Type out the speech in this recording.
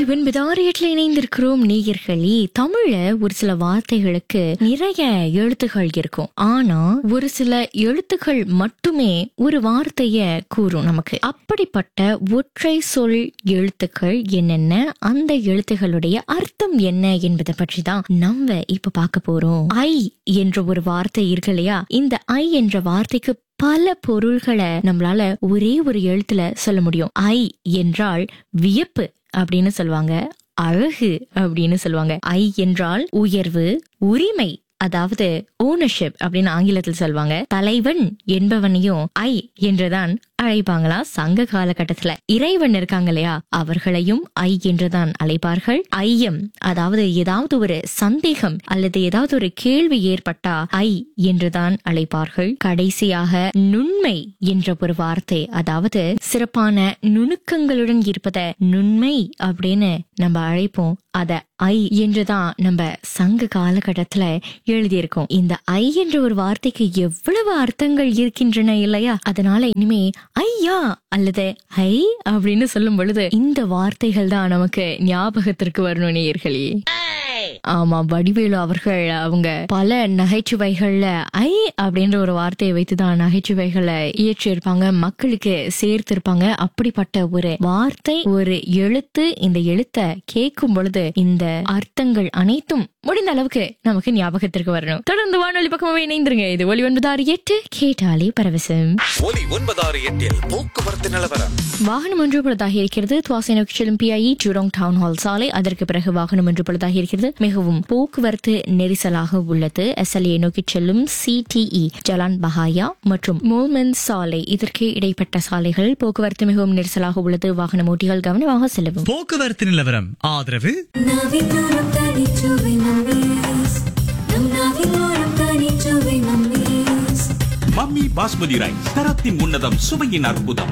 ஒன்பதாறு இணைந்திருக்கிறோம் நேயர்களே தமிழ்ல ஒரு சில வார்த்தைகளுக்கு நிறைய எழுத்துகள் இருக்கும் ஆனா ஒரு சில எழுத்துகள் மட்டுமே ஒரு வார்த்தைய கூறும் நமக்கு அப்படிப்பட்ட ஒற்றை சொல் எழுத்துக்கள் என்னென்ன அந்த எழுத்துகளுடைய அர்த்தம் என்ன என்பதை பற்றி தான் நம்ம இப்ப பார்க்க போறோம் ஐ என்ற ஒரு வார்த்தை இருக்கு இல்லையா இந்த ஐ என்ற வார்த்தைக்கு பல பொருள்களை நம்மளால ஒரே ஒரு எழுத்துல சொல்ல முடியும் ஐ என்றால் வியப்பு அப்படின்னு சொல்லுவாங்க அழகு அப்படின்னு சொல்லுவாங்க ஐ என்றால் உயர்வு உரிமை அதாவது ஓனர்ஷிப் அப்படின்னு ஆங்கிலத்தில் சொல்லுவாங்க தலைவன் என்பவனையும் ஐ என்றுதான் அழைப்பாங்களா சங்க காலகட்டத்துல இறைவன் இருக்காங்க இல்லையா அவர்களையும் ஐ என்றுதான் அழைப்பார்கள் ஐயம் அதாவது ஏதாவது ஒரு சந்தேகம் அல்லது ஏதாவது ஒரு கேள்வி ஏற்பட்டா ஐ என்றுதான் அழைப்பார்கள் கடைசியாக நுண்மை என்ற ஒரு வார்த்தை அதாவது சிறப்பான நுணுக்கங்களுடன் இருப்பத நுண்மை அப்படின்னு நம்ம அழைப்போம் அத ஐ என்றுதான் நம்ம சங்க காலகட்டத்துல எழுதியிருக்கோம் இந்த ஐ என்ற ஒரு வார்த்தைக்கு எவ்வளவு அர்த்தங்கள் இருக்கின்றன இல்லையா அதனால இனிமே ஐயா அல்லது ஐ அப்படின்னு சொல்லும் பொழுது இந்த வார்த்தைகள் தான் நமக்கு ஞாபகத்திற்கு வரணும் நேயர்களே ஆமா வடிவேலு அவர்கள் அவங்க பல நகைச்சுவைகள்ல ஐ அப்படின்ற ஒரு வார்த்தையை வைத்துதான் நகைச்சுவைகளை இயற்றியிருப்பாங்க மக்களுக்கு சேர்த்திருப்பாங்க அப்படிப்பட்ட ஒரு வார்த்தை ஒரு எழுத்து இந்த எழுத்தை கேட்கும் பொழுது இந்த அர்த்தங்கள் அனைத்தும் முடிந்த அளவுக்கு நமக்கு ஞாபகத்திற்கு வரணும் தொடர்ந்து வானொலி பக்கமாவே இணைந்துருங்க இது ஒலி ஒன்பதாறு எட்டு கேட்டாலே பரவசம் ஒலி ஒன்பதாறு எட்டில் போக்குவரத்து நிலவரம் வாகனம் ஒன்று பழுதாகி இருக்கிறது துவாசை நோக்கி செல்லும் பிஐஇ ஜூரோங் டவுன் ஹால் சாலை அதற்கு பிறகு வாகனம் ஒன்று பழுதாகி இருக்கிறது மிகவும் போக்குவரத்து நெரிசலாக உள்ளது எஸ்எல்ஏ நோக்கி செல்லும் சிடிஇ ஜலான் பஹாயா மற்றும் மோல்மன் சாலை இதற்கு இடைப்பட்ட சாலைகள் போக்குவரத்து மிகவும் நெரிசலாக உள்ளது வாகன ஓட்டிகள் கவனமாக செல்லவும் போக்குவரத்து நிலவரம் ஆதரவு நாவிலோரம் தனிச்சுவை மம்மீஸ் நம் நாவிலோரம் தனிச்சுவை மம்மீஸ் மம்மி பாஸ்மதி ரைஸ் தரத்தின் உன்னதம் சுவையின் அற்புதம்